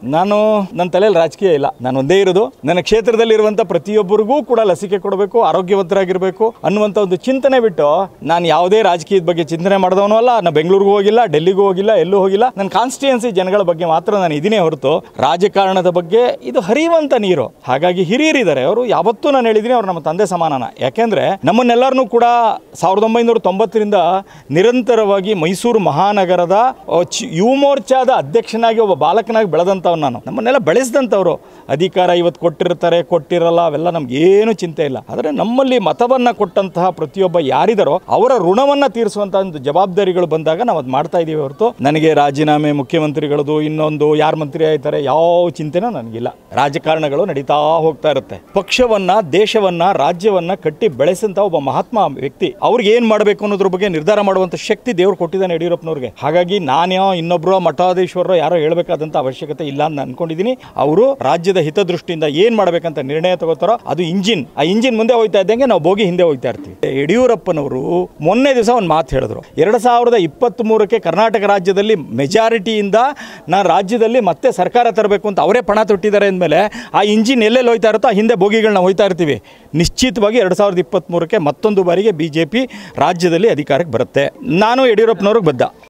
ನಾನು ನನ್ನ ತಲೆಯಲ್ಲಿ ರಾಜಕೀಯ ಇಲ್ಲ ನಾನು ಒಂದೇ ಇರೋದು ನನ್ನ ಕ್ಷೇತ್ರದಲ್ಲಿರುವಂಥ ಪ್ರತಿಯೊಬ್ಬರಿಗೂ ಕೂಡ ಲಸಿಕೆ ಕೊಡಬೇಕು ಆರೋಗ್ಯವಂತರಾಗಿರಬೇಕು ಅನ್ನುವಂಥ ಒಂದು ಚಿಂತನೆ ಬಿಟ್ಟು ನಾನು ಯಾವುದೇ ರಾಜಕೀಯದ ಬಗ್ಗೆ ಚಿಂತನೆ ಮಾಡಿದವನು ಅಲ್ಲ ನಾನು ಬೆಂಗಳೂರಿಗೂ ಹೋಗಿಲ್ಲ ಡೆಲ್ಲಿಗೂ ಹೋಗಿಲ್ಲ ಎಲ್ಲೂ ಹೋಗಿಲ್ಲ ನನ್ನ ಕಾನ್ಸ್ಟಿಟ್ಯೂನ್ಸಿ ಜನಗಳ ಬಗ್ಗೆ ಮಾತ್ರ ನಾನು ಇದೀನೇ ಹೊರತು ರಾಜಕಾರಣದ ಬಗ್ಗೆ ಇದು ಹರಿಯುವಂಥ ನೀರು ಹಾಗಾಗಿ ಹಿರಿಯರಿದ್ದಾರೆ ಅವರು ಯಾವತ್ತೂ ನಾನು ಹೇಳಿದ್ದೀನಿ ಅವ್ರು ನಮ್ಮ ತಂದೆ ಸಮಾನನ ಯಾಕೆಂದ್ರೆ ನಮ್ಮನ್ನೆಲ್ಲರನ್ನೂ ಕೂಡ ಸಾವಿರದ ಒಂಬೈನೂರ ತೊಂಬತ್ತರಿಂದ ನಿರಂತರವಾಗಿ ಮೈಸೂರು ಮಹಾನಗರದ ಅಹ್, ಚಿ- ಯುವ ಮೋರ್ಚಾದ ಅಧ್ಯಕ್ಷನಾಗಿ ಒಬ್ಬ ಬಾಲಕನಾಗಿ ಬೆಳೆದಂಥವ್ನು ನಾನು ನಮ್ಮನ್ನೆಲ್ಲ ಬೆಳೆಸಿದಂಥವ್ರು ಅಧಿಕಾರ ಇವತ್ತು ಕೊಟ್ಟಿರ್ತಾರೆ ಕೊಟ್ಟಿರಲ್ಲ ಅವೆಲ್ಲ ನಮ್ಗೇನು ಚಿಂತೆ ಇಲ್ಲ ಆದರೆ ನಮ್ಮಲ್ಲಿ ಮತವನ್ನು ಕೊಟ್ಟಂತಹ ಪ್ರತಿಯೊಬ್ಬ ಯಾರಿದಾರೋ ಅವರ ಋಣವನ್ನು ತೀರಿಸುವಂಥ ಒಂದು ಜವಾಬ್ದಾರಿಗಳು ಬಂದಾಗ ನಾವು ಅದು ಮಾಡ್ತಾ ಇದ್ದೀವಿ ಹೊರತು ನನಗೆ ರಾಜೀನಾಮೆ ಮುಖ್ಯಮಂತ್ರಿಗಳದು ಇನ್ನೊಂದು ಯಾರು ಮಂತ್ರಿ ಆಯ್ತಾರೆ ಯಾವ ಚಿಂತೆನೂ ನನಗಿಲ್ಲ ರಾಜಕಾರಣಗಳು ನಡೀತಾ ಹೋಗ್ತಾ ಇರುತ್ತೆ ಪಕ್ಷವನ್ನ ದೇಶವನ್ನ ರಾಜ್ಯವನ್ನ ಕಟ್ಟಿ ಬೆಳೆಸಂತ ಒಬ್ಬ ಮಹಾತ್ಮ ವ್ಯಕ್ತಿ ಅವ್ರಿಗೆ ಏನ್ ಮಾಡಬೇಕು ಅನ್ನೋದ್ರ ಬಗ್ಗೆ ನಿರ್ಧಾರ ಮಾಡುವಂತ ಶಕ್ತಿ ದೇವ್ರು ಕೊಟ್ಟಿದ್ದಾನೆ ಯಡಿಯೂರಪ್ಪನವ್ರಿಗೆ ಹಾಗಾಗಿ ನಾನ್ಯೋ ಇನ್ನೊಬ್ರು ಮಠಾಧೀಶ್ವರರು ಯಾರೋ ಹೇಳ್ಬೇಕಾದಂತ ಅವಶ್ಯಕತೆ ಇಲ್ಲ ಅಂತ ಅನ್ಕೊಂಡಿದ್ದೀನಿ ಅವರು ರಾಜ್ಯದ ಹಿತದೃಷ್ಟಿಯಿಂದ ಏನ್ ಮಾಡ್ಬೇಕಂತ ನಿರ್ಣಯ ತಗೋತಾರೋ ಅದು ಇಂಜಿನ್ ಆ ಇಂಜಿನ್ ಮುಂದೆ ಹೋಗ್ತಾ ಇದ್ದಂಗೆ ನಾವು ಬೋಗಿ ಹಿಂದೆ ಹೋಗ್ತಾ ಇರ್ತೀವಿ ಯಡಿಯೂರಪ್ಪನವರು ಮೊನ್ನೆ ದಿವಸ ಒಂದು ಮಾತು ಹೇಳಿದ್ರು ಎರಡು ಸಾವಿರದ ಇಪ್ಪತ್ತ್ ಮೂರಕ್ಕೆ ಕರ್ನಾಟಕ ರಾಜ್ಯದಲ್ಲಿ ಮೆಜಾರಿಟಿಯಿಂದ ನಾನು ರಾಜ್ಯದಲ್ಲಿ ಮತ್ತೆ ಸರ್ಕಾರ ತರಬೇಕು ಅಂತ ಅವರೇ ಪಣ ತೊಟ್ಟಿದ್ದಾರೆ ಅಂದಮೇಲೆ ಆ ಇಂಜಿನ್ ಎಲ್ಲೆಲ್ಲಿ ಹೋಯ್ತಾ ಇರುತ್ತೋ ಆ ಹಿಂದೆ ಬೋಗಿಗಳನ್ನ ಹೋಯ್ತಾ ಇರ್ತೀವಿ ನಿಶ್ಚಿತವಾಗಿ ಎರಡು ಸಾವಿರದ ಇಪ್ಪತ್ತ್ಮೂರಕ್ಕೆ ಮತ್ತೊಂದು ಬಾರಿಗೆ ಬಿ ಜೆ ಪಿ ರಾಜ್ಯದಲ್ಲಿ ಅಧಿಕಾರಕ್ಕೆ ಬರುತ್ತೆ ನಾನು ಯಡಿಯೂರಪ್ಪನವ್ರಿಗೆ ಬದ್ಧ